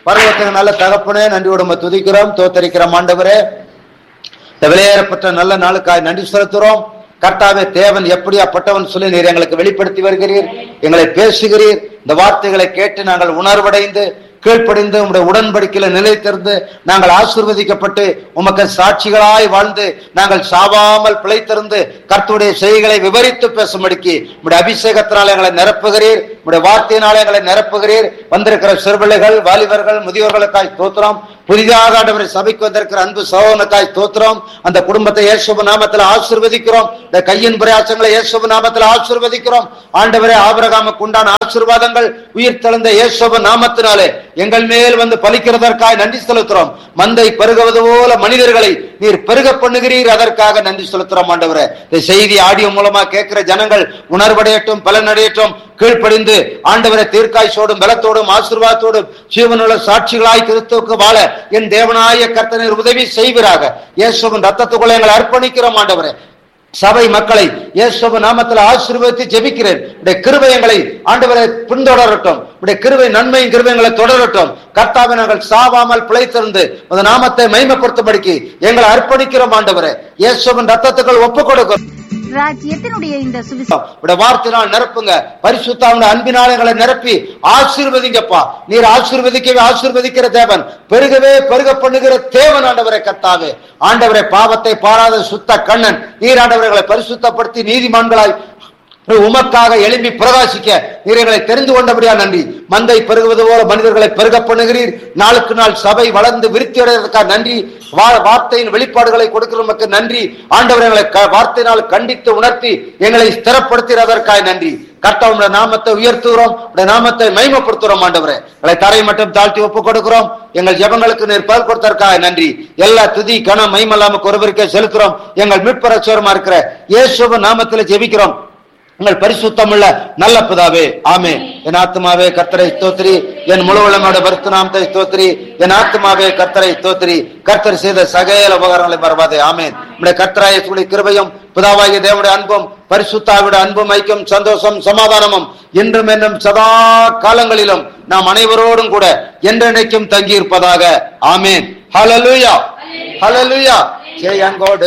பரலோகத்துக்கு நல்ல தகப்பனே நன்றி உடம்ப துதிக்கிறோம் தோத்தரிக்கிறோம் ஆண்டவரே இந்த விலையேறப்பட்ட நல்ல நாளுக்காய் நன்றி செலுத்துறோம் கர்த்தாவே தேவன் எப்படியாப்பட்டவன் சொல்லி நீர் எங்களுக்கு வெளிப்படுத்தி வருகிறீர் எங்களை பேசுகிறீர் இந்த வார்த்தைகளை கேட்டு நாங்கள் உணர்வடைந்து கீழ்ப்படிந்து உங்களுடைய உடன்படிக்கையில நிலைத்திருந்து நாங்கள் ஆசீர்வதிக்கப்பட்டு உமக்கு சாட்சிகளாய் வாழ்ந்து நாங்கள் சாவாமல் பிழைத்திருந்து கர்த்தருடைய செய்திகளை விவரித்து பேசும்படிக்கு உங்களுடைய அபிஷேகத்தினால் எங்களை நிரப்புகிறீர் உங்களுடைய வார்த்தையினால் எங்களை நிரப்புகிறீர் வந்திருக்கிற சிறுபிள்ளைகள் வாலிபர்கள் முதியோர்களுக்காய் தோத்திரம் புதிதாக ஆண்டவரை சபைக்கு வந்திருக்கிற அன்பு சகோதரனுக்காய் தோத்திரம் அந்த குடும்பத்தை இயேசுப நாமத்தில் ஆசீர்வதிக்கிறோம் இந்த கையின் பிரயாசங்களை இயேசுப நாமத்தில் ஆசீர்வதிக்கிறோம் ஆண்டவரே ஆபிரகாமுக்கு உண்டான ஆசீர்வாதங்கள் உயிர் தெழுந்த இயேசுப நாமத்தினாலே எங்கள் மேல் வந்து பலிக்கிறதற்காக நன்றி செலுத்துறோம் மந்தை பெருகுவது போல மனிதர்களை நீர் பெருக பண்ணுகிறீர் அதற்காக நன்றி செலுத்துறோம் ஆண்டவரே இந்த செய்தி ஆடியோ மூலமா கேட்கிற ஜனங்கள் உணர்வடையட்டும் பலனடையட்டும் கீழ்ப்படிந்து ஆண்டவரை தீர்க்காய்ச்சோடும் பலத்தோடும் ஆசீர்வாதத்தோடும் ஜீவனுள்ள சாட்சிகளாய் கிறிஸ்துவுக்கு வாழ என் தேவனாய கர்த்தனர் உதவி செய்வீராக இயேசுவின் ரத்தத்துக்குள்ள எங்களை அர்ப்பணிக்கிறோம் ஆண்டவரே சபை மக்களை இயேசுவ நாமத்தில் ஆசீர்வதித்து ஜெபிக்கிறேன் உடைய கிருபையங்களை ஆண்டவரை பின்தொடரட்டும் உடைய கிருபை நன்மையும் கிருபைகளை தொடரட்டும் கர்த்தாவை நாங்கள் சாவாமல் பிழைத்திருந்து அந்த நாமத்தை மைமைப்படுத்தும்படிக்கு எங்களை அர்ப்பணிக்கிறோம் ஆண்டவரே இயேசுவின் ரத்தத்துக்கள் ஒப்புக் கொடுக்கிறோம் ராஜ்யத்தினுடைய இந்த சுவிசேஷ உடைய வார்த்தையினால் நிரப்புங்க பரிசுத்தாவுடைய அன்பினால் எங்களை நிரப்பி ஆசீர்வதிங்கப்பா நீர் ஆசீர்வதிக்கவே ஆசீர்வதிக்கிற தேவன் பெருகவே பெருக பண்ணுகிற தேவன் ஆண்டவரை கத்தாவே ஆண்டவரை பாவத்தை பாராத சுத்த கண்ணன் நீர் ஆண்டவர்களை பரிசுத்தப்படுத்தி நீதிமான்களாய் உமக்காக எழும்பி பிரகாசிக்க நீர் எங்களை தெரிந்து கொண்டபடியா நன்றி மந்தை பெருகுவது போல மனிதர்களை பெருக பண்ணுகிறீர் நாளுக்கு நாள் சபை வளர்ந்து விருத்தி அடைவதற்காக நன்றி வா- வார்த்தையின் வெளிப்பாடுகளை கொடுக்கிறவங்களுக்கு நன்றி ஆண்டவர் எங்களை க- வார்த்தையினால் கண்டித்து உணர்த்தி எங்களை ஸ்திரப்படுத்துகிறதற்காக நன்றி கர்த்தாவுடைய நாமத்தை உயர்த்துகிறோம் உடைய நாமத்தை மைமப்படுத்துகிறோம் ஆண்டவரே எங்களை தரை மட்டும் தாழ்த்தி ஒப்பு கொடுக்கிறோம் எங்கள் ஜெபங்களுக்கு நீர் பதில் கொடுத்ததற்காக நன்றி எல்லா துதி கன மைமல்லாம ஒருவருக்கே செலுத்துறோம் எங்கள் மீட்பரட்சரமா இருக்கிற இயேசுவ நாமத்தில் ஜெபிக்கிறோம் உங்கள் பரிசுத்தமுள்ள நல்ல பிதாவே ஆமே என் ஆத்மாவே கர்த்தரை ஸ்தோத்திரி என் முழு உளமோட பருத்து நாமத்தை ஸ்தோத்திரி என் ஆத்மாவே கர்த்தரை ஸ்தோத்திரி கர்த்தர் செய்த சகல உபகாரங்களை மறவாதே ஆமேன் நம்முடைய கர்த்தராய சுழி கிருபையும் பிதாவாகிய தேவனுடைய அன்பும் பரிசுத்தாவிட அன்பும் ஐக்கியம் சந்தோஷம் சமாதானமும் என்றும் என்றும் சதா காலங்களிலும் நாம் அனைவரோடும் கூட என்றென்றைக்கும் தங்கி இருப்பதாக ஆமேன் ஹalleluya ஹalleluya ஜெய் அங்கோடு